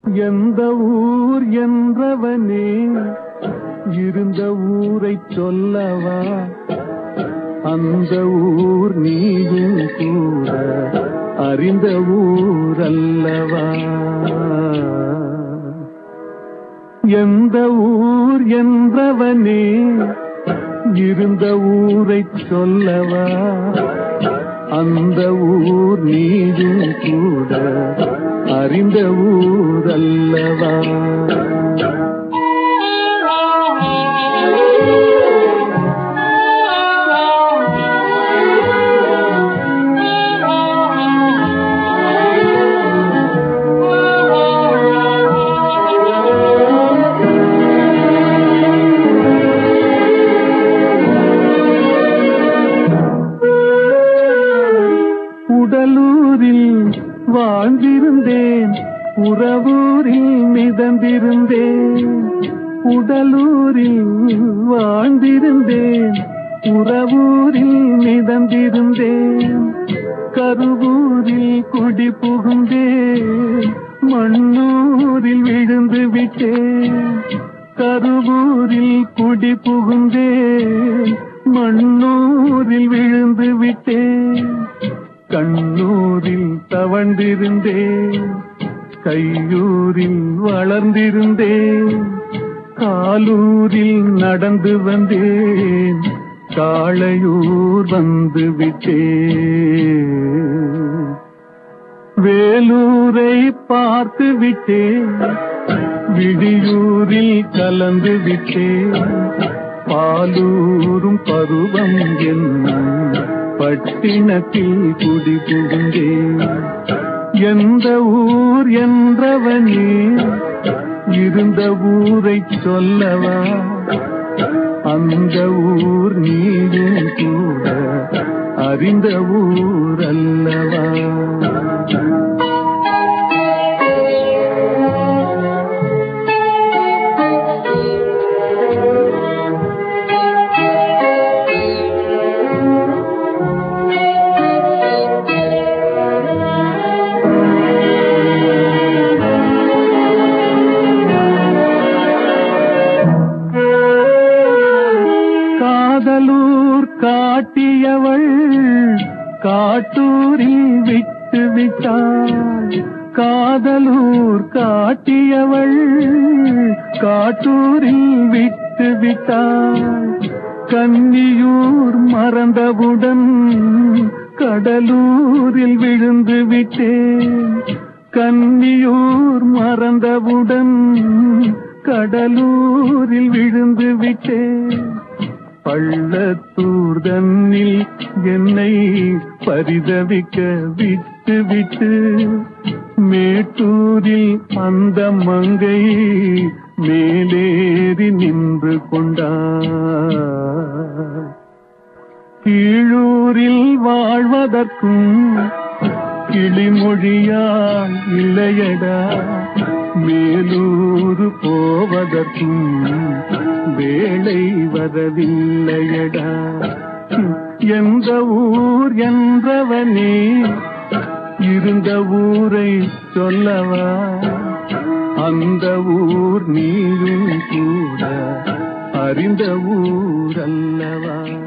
எந்த ஊர் என்றவனே இருந்த ஊரை சொல்லவா அந்த ஊர் நீயும் கூட அறிந்த ஊர் அல்லவா எந்த ஊர் என்றவனே இருந்த ஊரை சொல்லவா அந்த ஊர் நீயும் கூட அறிந்த ஊர் அல்லவா உடலூரில் வாழ்ந்திருந்தேன் உறவூரில் மிதந்திருந்தேன் உடலூரில் வாழ்ந்திருந்தேன் உறவூரில் மிதந்திருந்தேன் கருவூரில் குடி புகுந்தேன் மண்ணூரில் விழுந்து விட்டேன் கருவூரில் குடி புகுந்தேன் மண்ணூரில் விழுந்து விட்டேன் கண்ணூரில் தவழ்ந்திருந்தேன் கையூரில் வளர்ந்திருந்தேன் காலூரில் நடந்து வந்தேன் காளையூர் வந்து விட்டேன் வேலூரை பார்த்து விட்டேன் விடியூரில் கலந்து விட்டேன் பாலூரும் பருவம் என்னும் பட்டினத்தில் குடி புகுந்தேன் எந்த ஊர் என்றவனே இருந்த ஊரை சொல்லவா அந்த ஊர் நீயும் கூட அறிந்த ஊர் அல்லவா காதலூர் காட்டியவள் காட்டூரில் விட்டு விட்டாள் காதலூர் காட்டியவள் காட்டூரில் விட்டு விட்டாள் கன்னியூர் மறந்தவுடன் கடலூரில் விழுந்து விட்டேன் கன்னியூர் மறந்தவுடன் கடலூரில் விழுந்து விட்டேன் பள்ளத்தூர் தன்னில் என்னை பரிதவிக்க விட்டு விட்டு மேட்டூரில் அந்த மங்கை மேலேறி நின்று கொண்டார் கீழூரில் வாழ்வதற்கும் கிளிமொழியால் இல்லையடா மேலூர் போவதற்கும் வேலை வரவில்லையடா எந்த ஊர் என்றவனே இருந்த ஊரை சொல்லவா அந்த ஊர் நீயும் கூட அறிந்த ஊர் அல்லவா